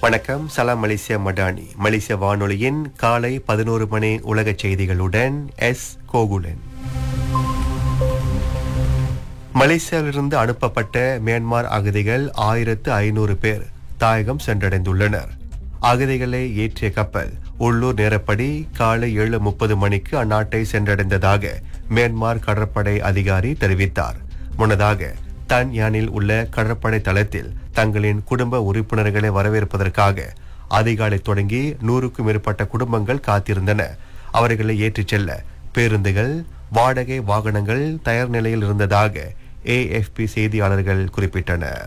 வணக்கம் சலாம் மலேசியா மடானி மலேசிய வானொலியின் காலை பதினோரு மணி உலக செய்திகளுடன் எஸ் கோகுலன் மலேசியாவிலிருந்து அனுப்பப்பட்ட மியான்மர் அகதிகள் ஆயிரத்து ஐநூறு பேர் தாயகம் சென்றடைந்துள்ளனர் அகதிகளை ஏற்றிய கப்பல் உள்ளூர் நேரப்படி காலை ஏழு முப்பது மணிக்கு அந்நாட்டை சென்றடைந்ததாக மியான்மர் கடற்படை அதிகாரி தெரிவித்தார் முன்னதாக தன் யானில் உள்ள கடற்படை தளத்தில் தங்களின் குடும்ப உறுப்பினர்களை வரவேற்பதற்காக அதிகாலை தொடங்கி நூறுக்கும் மேற்பட்ட குடும்பங்கள் காத்திருந்தன அவர்களை ஏற்றிச் செல்ல பேருந்துகள் வாடகை வாகனங்கள் தயார் நிலையில் இருந்ததாக ஏஎஃப்பி செய்தியாளர்கள் குறிப்பிட்டனர்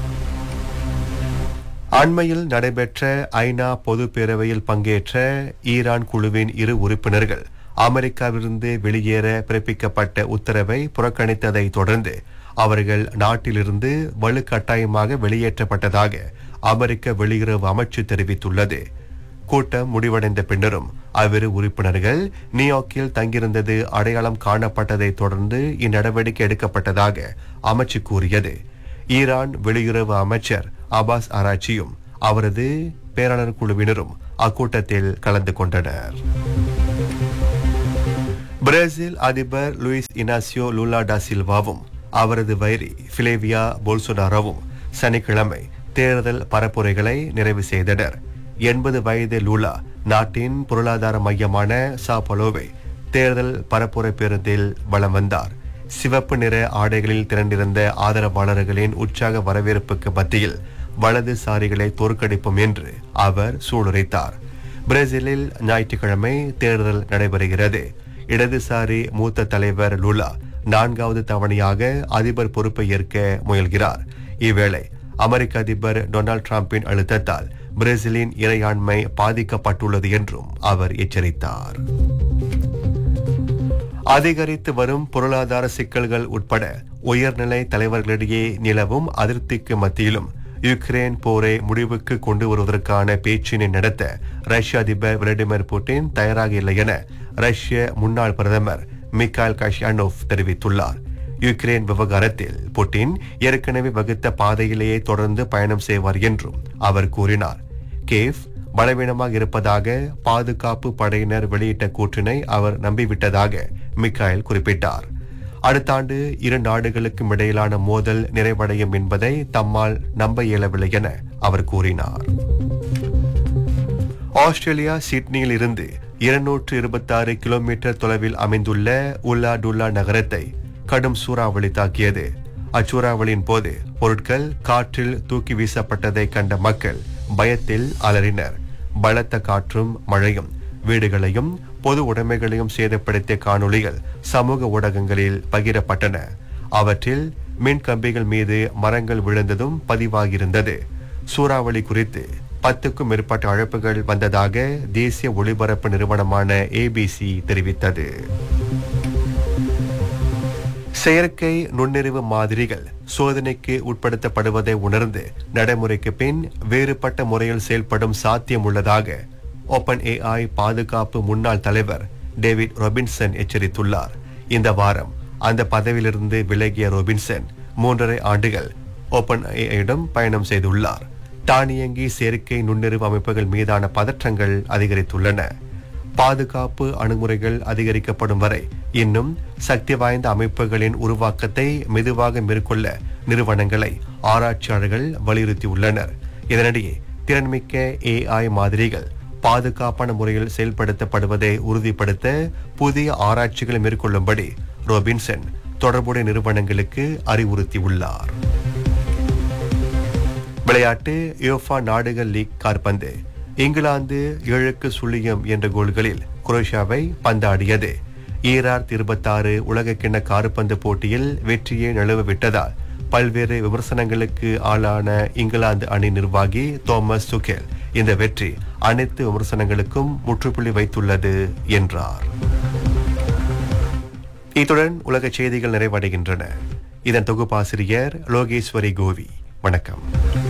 அண்மையில் நடைபெற்ற ஐநா பொது பேரவையில் பங்கேற்ற ஈரான் குழுவின் இரு உறுப்பினர்கள் அமெரிக்காவிலிருந்து வெளியேற பிறப்பிக்கப்பட்ட உத்தரவை புறக்கணித்ததை தொடர்ந்து அவர்கள் நாட்டிலிருந்து வலுக்கட்டாயமாக வெளியேற்றப்பட்டதாக அமெரிக்க வெளியுறவு அமைச்சு தெரிவித்துள்ளது கூட்டம் முடிவடைந்த பின்னரும் அவ்விரு உறுப்பினர்கள் நியூயார்க்கில் தங்கியிருந்தது அடையாளம் காணப்பட்டதை தொடர்ந்து இந்நடவடிக்கை எடுக்கப்பட்டதாக அமைச்சு கூறியது ஈரான் வெளியுறவு அமைச்சர் அபாஸ் ஆராய்ச்சியும் அவரது பேராளர் குழுவினரும் அக்கூட்டத்தில் கலந்து கொண்டனர் பிரேசில் அதிபர் லூயிஸ் இனாசியோ லூலா டா சில்வாவும் அவரது வைரி பிலேவியா போல்சோனாரோவும் சனிக்கிழமை தேர்தல் பரப்புரைகளை நிறைவு செய்தனர் எண்பது வயது லூலா நாட்டின் பொருளாதார மையமான சாபலோவை தேர்தல் பரப்புரை பேருந்தில் வலம் வந்தார் சிவப்பு நிற ஆடைகளில் திரண்டிருந்த ஆதரவாளர்களின் உற்சாக வரவேற்புக்கு மத்தியில் வலதுசாரிகளை தோற்கடிப்போம் என்று அவர் சூளுரைத்தார் பிரேசிலில் ஞாயிற்றுக்கிழமை தேர்தல் நடைபெறுகிறது இடதுசாரி மூத்த தலைவர் லுலா நான்காவது தவணையாக அதிபர் பொறுப்பை ஏற்க முயல்கிறார் இவ்வேளை அமெரிக்க அதிபர் டொனால்ட் டிரம்பின் அழுத்தத்தால் பிரேசிலின் இறையாண்மை பாதிக்கப்பட்டுள்ளது என்றும் அவர் எச்சரித்தார் அதிகரித்து வரும் பொருளாதார சிக்கல்கள் உட்பட உயர்நிலை தலைவர்களிடையே நிலவும் அதிருப்திக்கு மத்தியிலும் யுக்ரைன் போரை முடிவுக்கு கொண்டு வருவதற்கான பேச்சினை நடத்த ரஷ்ய அதிபர் விளாடிமிர் புட்டின் தயாராக இல்லை என ரஷ்ய முன்னாள் பிரதமர் மிக்கால் கஷ்யானோவ் தெரிவித்துள்ளார் யுக்ரைன் விவகாரத்தில் புட்டின் ஏற்கனவே வகுத்த பாதையிலேயே தொடர்ந்து பயணம் செய்வார் என்றும் அவர் கூறினார் கேவ் பலவீனமாக இருப்பதாக பாதுகாப்பு படையினர் வெளியிட்ட கூற்றினை அவர் நம்பிவிட்டதாக மிக்காயல் குறிப்பிட்டார் அடுத்த ஆண்டு இரு நாடுகளுக்கும் இடையிலான மோதல் நிறைவடையும் என்பதை தம்மால் நம்ப இயலவில்லை என அவர் கூறினார் ஆஸ்திரேலியா சிட்னியில் இருந்து இருநூற்று இருபத்தாறு கிலோமீட்டர் தொலைவில் அமைந்துள்ள உல்லா டுல்லா நகரத்தை கடும் சூறாவளி தாக்கியது அச்சூறாவளியின் போது பொருட்கள் காற்றில் தூக்கி வீசப்பட்டதை கண்ட மக்கள் பயத்தில் அலறினர் பலத்த காற்றும் மழையும் வீடுகளையும் பொது உடைமைகளையும் சேதப்படுத்திய காணொளிகள் சமூக ஊடகங்களில் பகிரப்பட்டன அவற்றில் மின் கம்பிகள் மீது மரங்கள் விழுந்ததும் பதிவாகியிருந்தது சூறாவளி குறித்து பத்துக்கும் மேற்பட்ட அழைப்புகள் வந்ததாக தேசிய ஒளிபரப்பு நிறுவனமான ஏபிசி தெரிவித்தது செயற்கை நுண்ணறிவு மாதிரிகள் சோதனைக்கு உட்படுத்தப்படுவதை உணர்ந்து நடைமுறைக்கு பின் வேறுபட்ட முறையில் செயல்படும் சாத்தியம் உள்ளதாக ஓபன் ஏஐ பாதுகாப்பு முன்னாள் தலைவர் டேவிட் ரொபின்சன் எச்சரித்துள்ளார் இந்த வாரம் அந்த பதவியிலிருந்து விலகிய ரொபின்சன் மூன்றரை ஆண்டுகள் ஓபன் ஏஐயிடம் பயணம் செய்துள்ளார் தானியங்கி செயற்கை நுண்ணறிவு அமைப்புகள் மீதான பதற்றங்கள் அதிகரித்துள்ளன பாதுகாப்பு அணுகுமுறைகள் அதிகரிக்கப்படும் வரை இன்னும் சக்தி வாய்ந்த அமைப்புகளின் உருவாக்கத்தை மெதுவாக மேற்கொள்ள நிறுவனங்களை ஆராய்ச்சியாளர்கள் வலியுறுத்தியுள்ளனர் இதனிடையே திறன்மிக்க ஏஐ மாதிரிகள் பாதுகாப்பான முறையில் செயல்படுத்தப்படுவதை உறுதிப்படுத்த புதிய ஆராய்ச்சிகளை மேற்கொள்ளும்படி ரோபின்சன் தொடர்புடைய நிறுவனங்களுக்கு அறிவுறுத்தியுள்ளார் விளையாட்டு யோஃபா நாடுகள் லீக் கார்பந்து இங்கிலாந்து ஏழுக்கு சுழியம் என்ற கோல்களில் குரோஷியாவை பந்தாடியது ஈரார் இருபத்தாறு உலகக்கிண்ண கால்பந்து போட்டியில் வெற்றியை நழுவ விட்டதால் பல்வேறு விமர்சனங்களுக்கு ஆளான இங்கிலாந்து அணி நிர்வாகி தோமஸ் சுகேல் இந்த வெற்றி அனைத்து விமர்சனங்களுக்கும் முற்றுப்புள்ளி வைத்துள்ளது என்றார் இத்துடன் உலக செய்திகள் நிறைவடைகின்றன இதன் தொகுப்பாசிரியர் லோகேஸ்வரி கோவி வணக்கம்